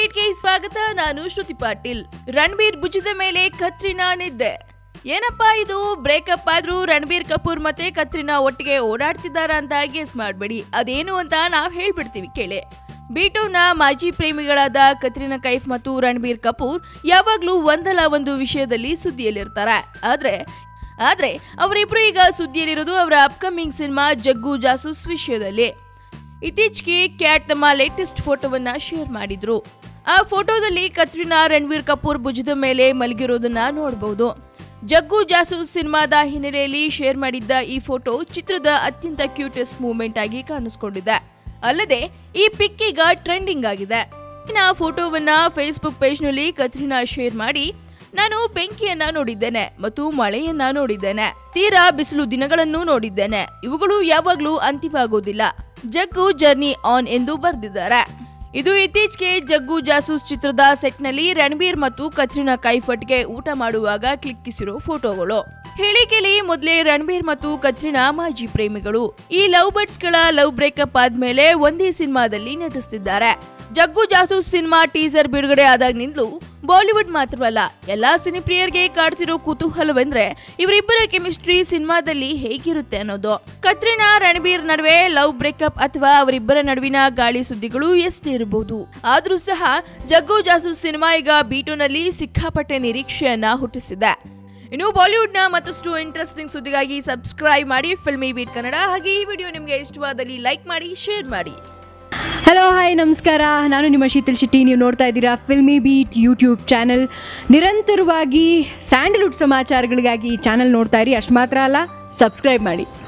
ಬೀಟ್ಗೆ ಸ್ವಾಗತ ನಾನು ಶ್ರುತಿ ಪಾಟೀಲ್ ರಣಬೀರ್ ಭುಜದ ಮೇಲೆ ಕತ್ರಿನಾ ನಿದ್ದೆ ಏನಪ್ಪಾ ಇದು ಬ್ರೇಕಪ್ ಆದ್ರೂ ರಣಬೀರ್ ಕಪೂರ್ ಮತ್ತೆ ಕತ್ರಿನಾ ಒಟ್ಟಿಗೆ ಓಡಾಡ್ತಿದ್ದಾರ ಅಂತ ಗೆಸ್ ಮಾಡಬೇಡಿ ಅದೇನು ಅಂತ ನಾವ್ ಹೇಳ್ಬಿಡ್ತೀವಿ ಕೇಳಿ ಬೀಟೋನ ಮಾಜಿ ಪ್ರೇಮಿಗಳಾದ ಕತ್ರಿನಾ ಕೈಫ್ ಮತ್ತು ರಣಬೀರ್ ಕಪೂರ್ ಯಾವಾಗ್ಲೂ ಒಂದಲ್ಲ ಒಂದು ವಿಷಯದಲ್ಲಿ ಸುದ್ದಿಯಲ್ಲಿರ್ತಾರೆ ಆದ್ರೆ ಆದ್ರೆ ಅವರಿಬ್ರು ಈಗ ಸುದ್ದಿಯಲ್ಲಿರೋದು ಅವರ ಅಪ್ಕಮಿಂಗ್ ಸಿನಿಮಾ ಜಗ್ಗು ಜಾಸೂಸ್ ವಿಷಯದಲ್ಲಿ ಇತ್ತೀಚೆಗೆ ಕ್ಯಾಟ್ ತಮ್ಮ ಲೇಟೆಸ್ಟ್ ಫೋಟೋವನ್ನ ಶೇರ್ ಮಾಡಿದ್ರು ಆ ಫೋಟೋದಲ್ಲಿ ಕತ್ರಿನಾ ರಣವೀರ್ ಕಪೂರ್ ಭುಜದ ಮೇಲೆ ಮಲಗಿರೋದನ್ನ ನೋಡಬಹುದು ಜಗ್ಗು ಜಾಸೂಸ್ ಸಿನಿಮಾದ ಹಿನ್ನೆಲೆಯಲ್ಲಿ ಶೇರ್ ಮಾಡಿದ್ದ ಈ ಫೋಟೋ ಚಿತ್ರದ ಅತ್ಯಂತ ಕ್ಯೂಟೆಸ್ಟ್ ಮೂಮೆಂಟ್ ಆಗಿ ಕಾಣಿಸ್ಕೊಂಡಿದೆ ಅಲ್ಲದೆ ಈ ಪಿಕ್ ಈಗ ಟ್ರೆಂಡಿಂಗ್ ಆಗಿದೆ ಇನ್ನ ಫೋಟೋವನ್ನ ಫೇಸ್ಬುಕ್ ಪೇಜ್ನಲ್ಲಿ ಕತ್ರಿನಾ ಶೇರ್ ಮಾಡಿ ನಾನು ಬೆಂಕಿಯನ್ನ ನೋಡಿದ್ದೇನೆ ಮತ್ತು ಮಳೆಯನ್ನ ನೋಡಿದ್ದೇನೆ ತೀರಾ ಬಿಸಿಲು ದಿನಗಳನ್ನು ನೋಡಿದ್ದೇನೆ ಇವುಗಳು ಯಾವಾಗ್ಲೂ ಅಂತಿಮವಾಗೋದಿಲ್ಲ ಜಗ್ಗು ಜರ್ನಿ ಆನ್ ಎಂದು ಬರೆದಿದ್ದಾರೆ ಇದು ಇತ್ತೀಚೆಗೆ ಜಗ್ಗು ಜಾಸೂಸ್ ಚಿತ್ರದ ಸೆಟ್ನಲ್ಲಿ ರಣಬೀರ್ ಮತ್ತು ಕತ್ರಿನಾ ಕೈಫಟ್ಗೆ ಊಟ ಮಾಡುವಾಗ ಕ್ಲಿಕ್ಕಿಸಿರೋ ಫೋಟೋಗಳು ಹೇಳಿಕೆಲಿ ಮೊದಲೇ ರಣಬೀರ್ ಮತ್ತು ಕತ್ರಿನಾ ಮಾಜಿ ಪ್ರೇಮಿಗಳು ಈ ಲವ್ ಬರ್ಡ್ಸ್ ಗಳ ಲವ್ ಬ್ರೇಕಪ್ ಆದ್ಮೇಲೆ ಒಂದೇ ಸಿನಿಮಾದಲ್ಲಿ ನಟಿಸ್ತಿದ್ದಾರೆ ಜಗ್ಗು ಜಾಸೂಸ್ ಸಿನಿಮಾ ಟೀಸರ್ ಬಿಡುಗಡೆ ಆದಾಗಿನಿಂದಲೂ ಬಾಲಿವುಡ್ ಮಾತ್ರವಲ್ಲ ಎಲ್ಲಾ ಸಿನಿಪ್ರಿಯರ್ಗೆ ಕಾಡ್ತಿರೋ ಕುತೂಹಲವೆಂದ್ರೆ ಇವರಿಬ್ಬರ ಕೆಮಿಸ್ಟ್ರಿ ಸಿನಿಮಾದಲ್ಲಿ ಹೇಗಿರುತ್ತೆ ಅನ್ನೋದು ಕತ್ರಿನಾ ರಣಬೀರ್ ನಡುವೆ ಲವ್ ಬ್ರೇಕಪ್ ಅಥವಾ ಅವರಿಬ್ಬರ ನಡುವಿನ ಗಾಳಿ ಸುದ್ದಿಗಳು ಎಷ್ಟೇ ಇರಬಹುದು ಆದ್ರೂ ಸಹ ಜಗ್ಗು ಜಾಸೂಸ್ ಸಿನಿಮಾ ಈಗ ಬೀಟೋನಲ್ಲಿ ಸಿಕ್ಕಾಪಟ್ಟೆ ನಿರೀಕ್ಷೆಯನ್ನ ಹುಟ್ಟಿಸಿದೆ ಇನ್ನು ಬಾಲಿವುಡ್ನ ಮತ್ತಷ್ಟು ಇಂಟ್ರೆಸ್ಟಿಂಗ್ ಸುದ್ದಿಗಾಗಿ ಸಬ್ಸ್ಕ್ರೈಬ್ ಮಾಡಿ ಫಿಲ್ಮಿ ಬೀಟ್ ಕನ್ನಡ ಹಾಗೆ ಈ ವಿಡಿಯೋ ನಿಮಗೆ ಇಷ್ಟವಾದಲ್ಲಿ ಲೈಕ್ ಮಾಡಿ ಶೇರ್ ಮಾಡಿ ಹಲೋ ಹಾಯ್ ನಮಸ್ಕಾರ ನಾನು ನಿಮ್ಮ ಶೀತಲ್ ಶೆಟ್ಟಿ ನೀವು ನೋಡ್ತಾ ಇದ್ದೀರಾ ಫಿಲ್ಮಿ ಬೀಟ್ ಯೂಟ್ಯೂಬ್ ಚಾನಲ್ ನಿರಂತರವಾಗಿ ಸ್ಯಾಂಡಲ್ವುಡ್ ಸಮಾಚಾರಗಳಿಗಾಗಿ ಈ ಚಾನಲ್ ನೋಡ್ತಾ ಇರಿ ಅಷ್ಟು ಮಾತ್ರ ಅಲ್ಲ ಸಬ್ಸ್ಕ್ರೈಬ್ ಮಾಡಿ